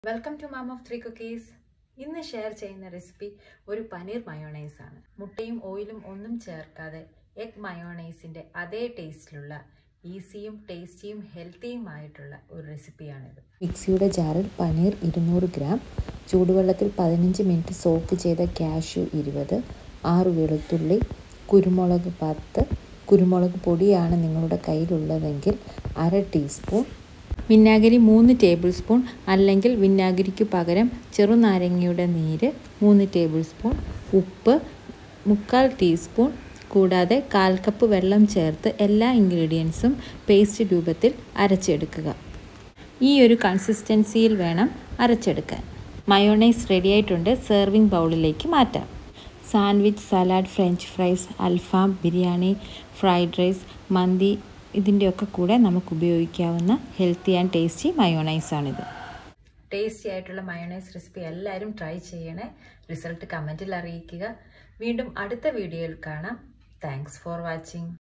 welcome to mom of three cookies ഇന്ന് share ചെയ്യുന്ന recipe ഒരു പനീർ മയോണൈസ് ആണ് മുട്ടയും ഓയിലും ഒന്നും ചേർക്കാതെ എഗ് മയോണൈസിന്റെ അതേ ടേസ്റ്റിലുള്ള ഈസിയും ടേസ്റ്റിയും ഹെൽത്തിയുമായിട്ടുള്ള ഒരു റെസിപ്പിയാണിത് മിക്സിയുടെ ജാറിൽ പനീർ ഇരുന്നൂറ് ഗ്രാം ചൂടുവെള്ളത്തിൽ പതിനഞ്ച് മിനിറ്റ് സോക്ക് ചെയ്ത കാഷ്യൂ ഇരുപത് ആറ് വെളുത്തുള്ളി കുരുമുളക് പത്ത് കുരുമുളക് പൊടിയാണ് നിങ്ങളുടെ കയ്യിലുള്ളതെങ്കിൽ അര ടീസ്പൂൺ വിനാഗിരി മൂന്ന് ടേബിൾ സ്പൂൺ അല്ലെങ്കിൽ വിനാഗിരിക്ക് പകരം ചെറുനാരങ്ങയുടെ നീര് മൂന്ന് ടേബിൾ സ്പൂൺ ഉപ്പ് മുക്കാൽ ടീസ്പൂൺ കൂടാതെ കാൽ കപ്പ് വെള്ളം ചേർത്ത് എല്ലാ ഇൻഗ്രീഡിയൻസും പേസ്റ്റ് രൂപത്തിൽ അരച്ചെടുക്കുക ഈ ഒരു കൺസിസ്റ്റൻസിയിൽ വേണം അരച്ചെടുക്കാൻ മയോണൈസ് റെഡിയായിട്ടുണ്ട് സെർവിങ് ബൗളിലേക്ക് മാറ്റാം സാൻഡ്വിച്ച് സലാഡ് ഫ്രഞ്ച് ഫ്രൈസ് അൽഫാം ബിരിയാണി ഫ്രൈഡ് റൈസ് മന്തി ഇതിൻ്റെയൊക്കെ കൂടെ നമുക്ക് ഉപയോഗിക്കാവുന്ന ഹെൽത്തി ആൻഡ് ടേസ്റ്റി മയോണൈസാണിത് ടേസ്റ്റി ആയിട്ടുള്ള മയോണൈസ് റെസിപ്പി എല്ലാവരും ട്രൈ ചെയ്യണേ റിസൾട്ട് കമൻറ്റിൽ അറിയിക്കുക വീണ്ടും അടുത്ത വീഡിയോയിൽ കാണാം താങ്ക്സ് ഫോർ വാച്ചിങ്